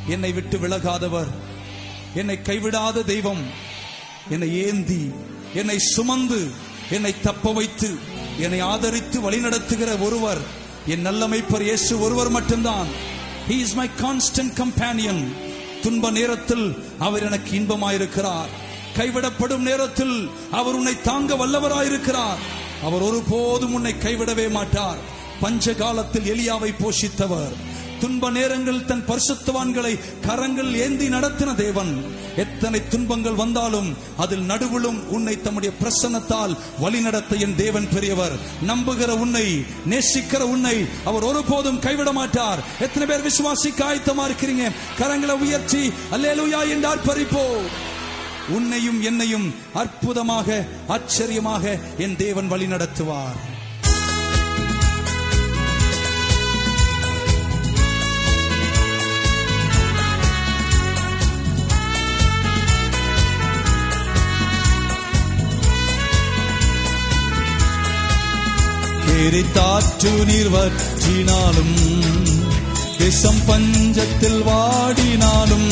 என்னை விட்டு விலகாதவர் என்னை கைவிடாத தெய்வம் என்னை ஏந்தி என்னை சுமந்து என்னை தப்ப வைத்து என்னை ஆதரித்து வழிநடத்துகிற ஒருவர் என் நல்லமைப்பர் இயேசு ஒருவர் மட்டும்தான் He is my constant companion துன்ப நேரத்தில் அவர் எனக்கு இன்பமாயிருக்கிறார் கைவிடப்படும் நேரத்தில் அவர் உன்னை தாங்க வல்லவராயிருக்கிறார் அவர் ஒருபோதும் உன்னை கைவிடவே மாட்டார் பஞ்ச காலத்தில் எலியாவை போஷித்தவர் துன்ப நேரங்கள் தன் பரிசுத்தவான்களை கரங்கள் ஏந்தி நடத்தின தேவன் எத்தனை துன்பங்கள் வந்தாலும் அதில் நடுவிலும் உன்னை தம்முடைய பிரசன்னத்தால் வழிநடத்த என் தேவன் பெரியவர் நம்புகிற உன்னை நேசிக்கிற உன்னை அவர் ஒருபோதும் கைவிட மாட்டார் எத்தனை பேர் விசுவாசிக்க ஆயத்தமா இருக்கிறீங்க கரங்களை உயர்த்தி அல்லேலூயா என்று ஆர்ப்பரிப்போ உன்னையும் என்னையும் அற்புதமாக ஆச்சரியமாக என் தேவன் வழி நடத்துவார் எரித்தாற்று நீர் வற்றினாலும் விஷம் பஞ்சத்தில் வாடினாலும்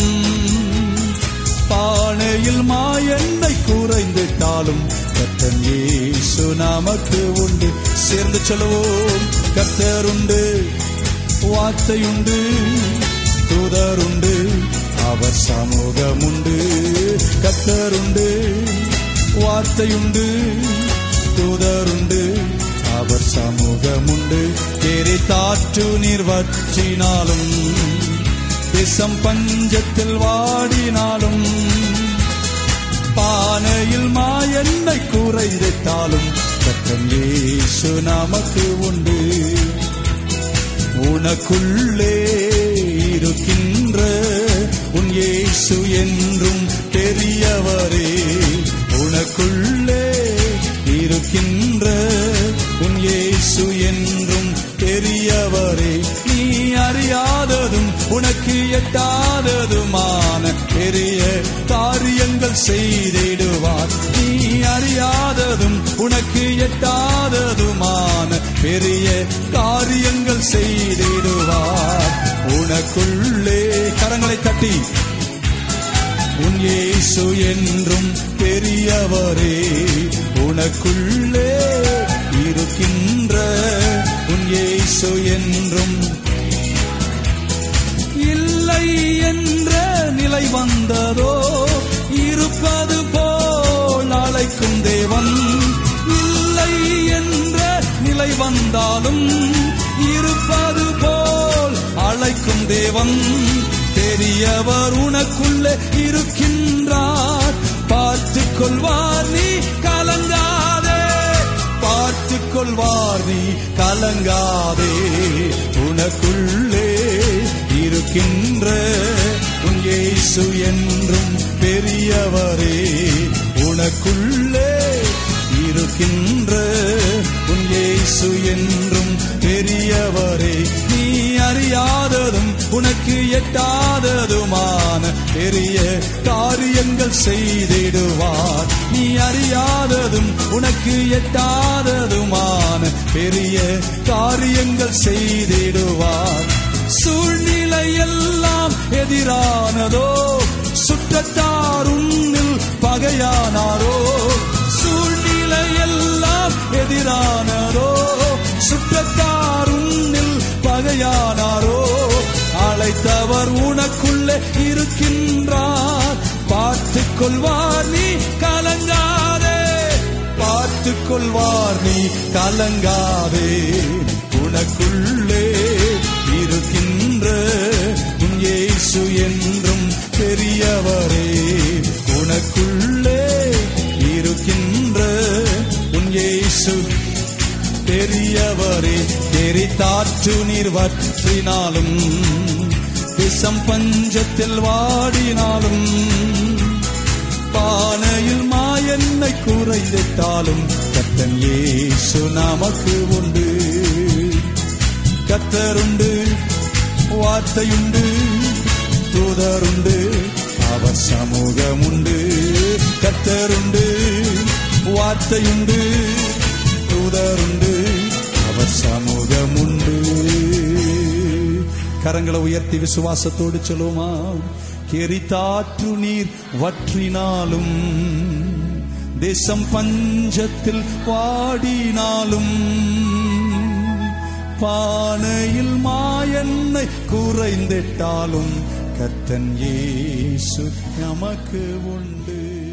பானையில் மாயெண்ணை குறைந்துட்டாலும் கத்தன் இயேசு நமக்கு உண்டு சேர்ந்து சொல்லுவோம் கத்தர் உண்டு வார்த்தையுண்டு தூதருண்டு அவர் சமூகம் உண்டு கத்தருண்டு வார்த்தையுண்டு தூதருண்டு அவர் சமூகமுண்டு தேரை தாற்று நீர் வற்றினாலும் விஷம் பஞ்சத்தில் வாடினாலும் பானையில் மாயெண்ணை குறைந்திட்டாலும் கத்தன் இயேசு நமக்கு உண்டு உனக்குள்ளே இருக்கின்ற உன் இயேசு என்றும் பெரியவரே உனக்குள்ளே இருக்கின்ற உன் இயேசு என்றும் பெரியவரே நீ அறியாததும் உனக்கு எட்டாததுமான பெரிய காரியங்கள் செய்திடுவார் நீ அறியாததும் உனக்கு எட்டாததுமான பெரிய காரியங்கள் செய்திடுவார் உனக்குள்ளே கரங்களை தட்டி உன் இயேசு என்றும் பெரியவரே உனக்குள்ளே இருக்கின்ற உன் இயேசு என்றும் இல்லை என்ற நிலை வந்ததோ இருப்பது போல் அழைக்கும் தேவன் இல்லை என்ற நிலை வந்தாலும் இருப்பது போல் அழைக்கும் தேவன் பெரியவர் உனக்குள்ளே இருக்கின்றார் பார்த்துக் கொள்வார் நீ கலங்காதே பார்த்துக் கொள்வார் நீ கலங்காதே உனக்குள்ளே இருக்கின்ற உன் இயேசு என்றும் பெரியவரே உனக்குள்ளே இருக்கின்ற உன் இயேசு என்றும் பெரியவரே நீ அறியாததும் உனக்கு எட்டாததுமான பெரிய காரியங்கள் செய்திடுவார் நீ அறியாததும் உனக்கு எட்டாததுமான பெரிய காரியங்கள் செய்திடுவார் சூழ்நிலை எல்லாம் எதிரானதோ சுற்றத்தார் உன்னில் பகையானாரோ சூழ்நிலை எல்லாம் எதிரானதோ சுற்றத்தார் உன்னில் பகையானாரோ அழைத்தவர் உனக்குள்ளே இருக்கின்றார் பார்த்துக் கொள்வார் நீ கலங்காதே பார்த்துக் கொள்வார் நீ கலங்காதே உனக்குள்ளே இருக்கின்ற உன் இயேசு என்றும் பெரியவரே உனக்குள்ளே இருக்கின்ற உன் இயேசு பெரியவரே எரித்தாற்று நீர் வற்றினாலும் விஷம் பஞ்சத்தில் வாடினாலும் பானையில் மாயெண்ணை குறைந்திட்டாலும் கத்தன் இயேசு நமக்கு உண்டு கத்தருண்டு வார்த்தையுண்டு தூதருண்டு அவர் சமூகம் உண்டு கத்தருண்டு வார்த்தையுண்டு தூதருண்டு அவர் சமூகம் உண்டு கரங்களை உயர்த்தி விசுவாசத்தோடு சொல்லுமா கெரித்தாற்று நீர் வற்றினாலும் தேசம் பஞ்சத்தில் வாடினாலும் பானையில் மாயெண்ணெய் குறைந்திட்டாலும் கர்த்தன் இயேசு நமக்கு உண்டு